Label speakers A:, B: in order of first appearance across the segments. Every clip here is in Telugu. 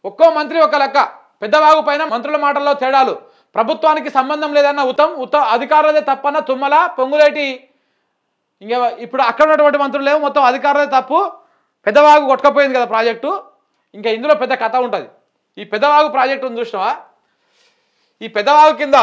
A: ఒక్కో మంత్రి ఒక లెక్క పెద్దవాగు పైన మంత్రుల మాటల్లో తేడాలు ప్రభుత్వానికి సంబంధం లేదన్న ఉత్తమ్ ఉత్త అధికారులదే తప్పన్న తుమ్మల పొంగులేటి ఇంకా ఇప్పుడు అక్కడ ఉన్నటువంటి మంత్రులు ఏమో మొత్తం అధికారులదే తప్పు పెద్దవాగు కొట్టుకపోయింది కదా ప్రాజెక్టు ఇంకా ఇందులో పెద్ద కథ ఉంటుంది ఈ పెద్దవాగు ప్రాజెక్టు ఉంది చూసినావా ఈ పెద్దవాగు కింద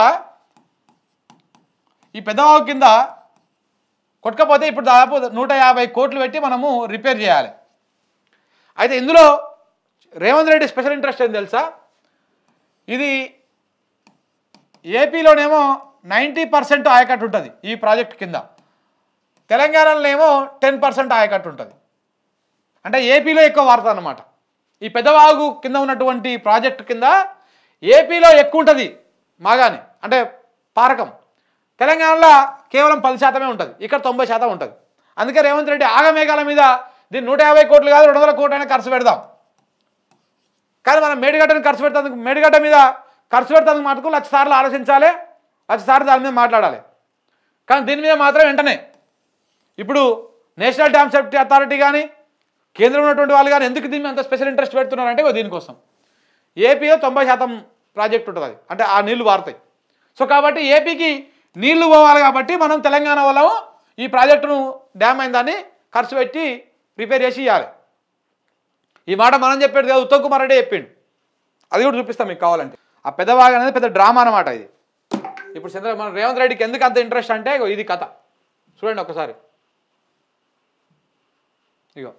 A: ఈ పెద్దవాగు కింద కొట్టకపోతే ఇప్పుడు దాదాపు నూట యాభై కోట్లు పెట్టి మనము రిపేర్ చేయాలి అయితే ఇందులో రేవంత్ రెడ్డి స్పెషల్ ఇంట్రెస్ట్ ఏం తెలుసా ఇది ఏపీలోనేమో నైంటీ పర్సెంట్ ఆయకట్టు ఉంటుంది ఈ ప్రాజెక్ట్ కింద తెలంగాణలోనేమో టెన్ పర్సెంట్ ఆయకట్టు ఉంటుంది అంటే ఏపీలో ఎక్కువ వాడతారు అనమాట ఈ పెద్దవాగు కింద ఉన్నటువంటి ప్రాజెక్టు కింద ఏపీలో ఎక్కువ ఉంటుంది మాగాని అంటే పారకం తెలంగాణలో కేవలం పది శాతమే ఉంటుంది ఇక్కడ తొంభై శాతం ఉంటుంది అందుకే రేవంత్ రెడ్డి ఆగమేఘాల మీద దీన్ని నూట యాభై కోట్లు కాదు రెండు వందల కోట్లు అయినా ఖర్చు పెడదాం కానీ మనం మేడిగడ్డని ఖర్చు పెడతానికి మేడిగడ్డ మీద ఖర్చు పెడతానికి మటుకు లక్ష సార్లు ఆలోచించాలి లక్ష సార్లు దాని మీద మాట్లాడాలి కానీ దీని మీద మాత్రం వెంటనే ఇప్పుడు నేషనల్ డ్యామ్ సేఫ్టీ అథారిటీ కానీ కేంద్రం ఉన్నటువంటి వాళ్ళు కానీ ఎందుకు దీని మీద అంత స్పెషల్ ఇంట్రెస్ట్ పెడుతున్నారంటే ఇగో దీనికోసం ఏపీలో తొంభై శాతం ప్రాజెక్ట్ ఉంటుంది అది అంటే ఆ నీళ్లు వారుతాయి సో కాబట్టి ఏపీకి నీళ్లు పోవాలి కాబట్టి మనం తెలంగాణ వాళ్ళము ఈ ప్రాజెక్టును డ్యామ్ అయిన దాన్ని ఖర్చు పెట్టి రిపేర్ చేసి ఇవ్వాలి ఈ మాట మనం చెప్పేది కాదు ఉత్తమ్ కుమార్ రెడ్డి చెప్పిండు అది కూడా చూపిస్తాం మీకు కావాలంటే ఆ పెద్దవాగా అనేది పెద్ద డ్రామా అనమాట ఇది ఇప్పుడు చంద్ర మన రేవంత్ రెడ్డికి ఎందుకు అంత ఇంట్రెస్ట్ అంటే ఇగో ఇది కథ చూడండి ఒకసారి ఇగో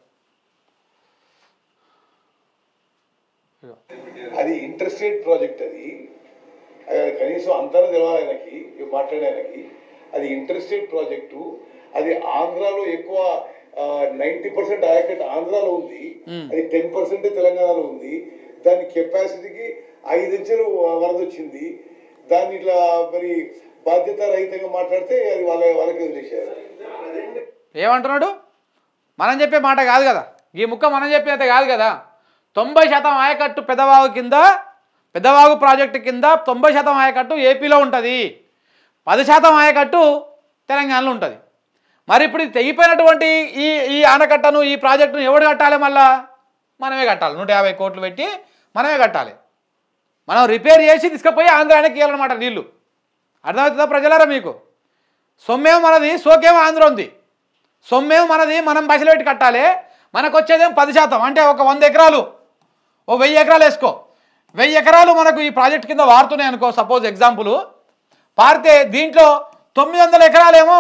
A: ఇగో
B: అది ఇంటర్స్టేట్ ప్రాజెక్ట్ అది అది కనీసం అంతరం తెలవాలి ఆయనకి ఇవి మాట్లాడే ఆయనకి అది ఇంటర్స్టేట్ ప్రాజెక్టు అది ఆంధ్రాలో ఎక్కువ నైంటీ పర్సెంట్ ఆయకట్ ఆంధ్రాలో ఉంది అది టెన్ పర్సెంట్ తెలంగాణలో ఉంది దాని కెపాసిటీకి ఐదు ఇంచులు వరద వచ్చింది దాన్ని ఇట్లా మరి బాధ్యత రహితంగా మాట్లాడితే అది వాళ్ళ వాళ్ళకి వదిలేశారు
A: ఏమంటున్నాడు మనం చెప్పే మాట కాదు కదా ఈ ముక్క మనం చెప్పేది కాదు కదా తొంభై శాతం ఆయకట్టు పెదవాగు కింద పెదవాగు ప్రాజెక్టు కింద తొంభై శాతం ఆయకట్టు ఏపీలో ఉంటుంది పది శాతం ఆయకట్టు తెలంగాణలో ఉంటుంది మరి ఇప్పుడు ఇది తెగిపోయినటువంటి ఈ ఈ ఆనకట్టను ఈ ప్రాజెక్టును ఎవడు కట్టాలి మళ్ళా మనమే కట్టాలి నూట యాభై కోట్లు పెట్టి మనమే కట్టాలి మనం రిపేర్ చేసి తీసుకుపోయి ఆంధ్రానికి ఇవ్వాలన్నమాట నీళ్ళు అర్థమవుతుందా ప్రజలారా మీకు సొమ్మేమో మనది సోకేమో ఆంధ్ర ఉంది సొమ్మేమో మనది మనం పైసలు పెట్టి కట్టాలి మనకు వచ్చేదేమో పది శాతం అంటే ఒక వంద ఎకరాలు ఓ వెయ్యి ఎకరాలు వేసుకో వెయ్యి ఎకరాలు మనకు ఈ ప్రాజెక్ట్ కింద వారుతున్నాయి అనుకో సపోజ్ ఎగ్జాంపుల్ పారితే దీంట్లో తొమ్మిది వందల ఎకరాలేమో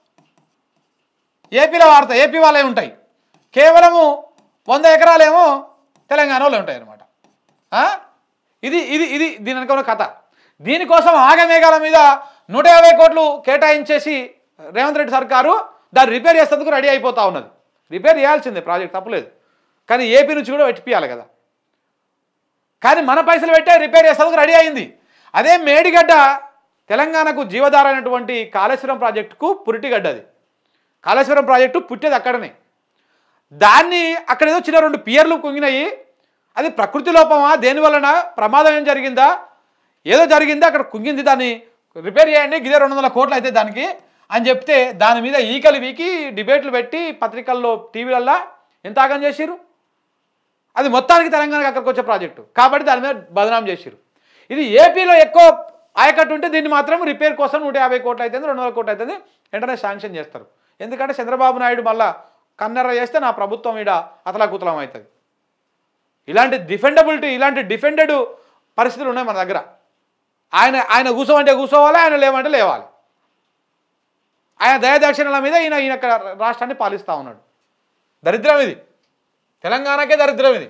A: ఏపీలో వాడతాయి ఏపీ వాళ్ళే ఉంటాయి కేవలము వంద ఎకరాలేమో తెలంగాణలో ఉంటాయి అన్నమాట ఆ? ఇది ఇది ఇది దీని వెనక ఉన్న కథ దీనికోసం ఆగమేఘాల మీద నూట యాభై కోట్లు కేటాయించేసి రేవంత్ రెడ్డి సర్కారు దాన్ని రిపేర్ చేసేందుకు రెడీ అయిపోతా ఉన్నది రిపేర్ చేయాల్సిందే ప్రాజెక్ట్ తప్పలేదు కానీ ఏపీ నుంచి కూడా పెట్టిపియాలి కదా కానీ మన పైసలు పెట్టే రిపేర్ చేసేందుకు రెడీ అయింది అదే మేడిగడ్డ తెలంగాణకు జీవధార అయినటువంటి కాళేశ్వరం ప్రాజెక్టుకు పురిటిగడ్డ అది కాళేశ్వరం ప్రాజెక్టు పుట్టేది అక్కడనే దాన్ని అక్కడ ఏదో చిన్న రెండు పియర్లు కుంగినాయి అది ప్రకృతి లోపమా దేని వలన ప్రమాదం ఏం జరిగిందా ఏదో జరిగిందా అక్కడ కుంగింది దాన్ని రిపేర్ చేయండి గిదే రెండు వందల కోట్లు అయితే దానికి అని చెప్తే దాని మీద ఈకలు వీకి డిబేట్లు పెట్టి పత్రికల్లో టీవీలల్లో ఎంత ఆగం చేసిరు అది మొత్తానికి తెలంగాణకి అక్కడికి వచ్చే ప్రాజెక్టు కాబట్టి దాని మీద బదనాం చేసిరు ఇది ఏపీలో ఎక్కువ ఆయకట్టు ఉంటే దీన్ని మాత్రం రిపేర్ కోసం నూట యాభై కోట్లు అవుతుంది రెండు వందల కోట్లు అవుతుంది వెంటనే శాంక్షన్ చేస్తారు ఎందుకంటే చంద్రబాబు నాయుడు మళ్ళా కన్నెర్ర చేస్తే నా ప్రభుత్వం ఈడ అతలాకుతలం అవుతుంది ఇలాంటి డిఫెండబిలిటీ ఇలాంటి డిఫెండెడ్ పరిస్థితులు ఉన్నాయి మన దగ్గర ఆయన ఆయన కూర్చోమంటే కూర్చోవాలి ఆయన లేవంటే లేవాలి ఆయన దయాదక్షిణల మీద ఈయన ఈయన ఇక్కడ రాష్ట్రాన్ని పాలిస్తూ ఉన్నాడు దరిద్రం ఇది తెలంగాణకే దరిద్రం ఇది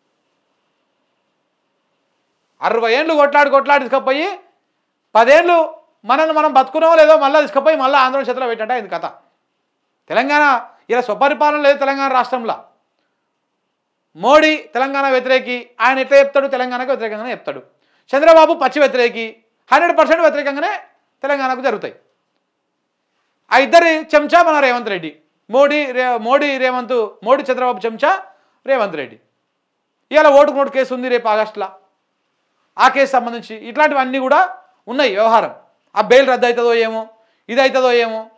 A: అరవై ఏళ్ళు కొట్లాడి కొట్లాడి తీసుకుపోయి పదేళ్ళు మనల్ని మనం బతుకున్నామో లేదో మళ్ళీ తీసుకుపోయి మళ్ళీ ఆంధ్ర చేతిలో పెట్టంట ఇది కథ తెలంగాణ ఇలా స్వపరిపాలన లేదు తెలంగాణ రాష్ట్రంలో మోడీ తెలంగాణ వ్యతిరేకి ఆయన ఎట్లా చెప్తాడు తెలంగాణకు వ్యతిరేకంగానే చెప్తాడు చంద్రబాబు పచ్చి వ్యతిరేకి హండ్రెడ్ పర్సెంట్ వ్యతిరేకంగానే తెలంగాణకు జరుగుతాయి ఆ ఇద్దరి చెంచా మన రేవంత్ రెడ్డి మోడీ రే మోడీ రేవంత్ మోడీ చంద్రబాబు చెంచా రేవంత్ రెడ్డి ఇవాళ ఓటుకు నోటు కేసు ఉంది రేపు ఆగస్టులో ఆ కేసు సంబంధించి ఇట్లాంటివన్నీ కూడా ఉన్నాయి వ్యవహారం ఆ బెయిల్ రద్దు అవుతుందో ఏమో ఇది అవుతుందో ఏమో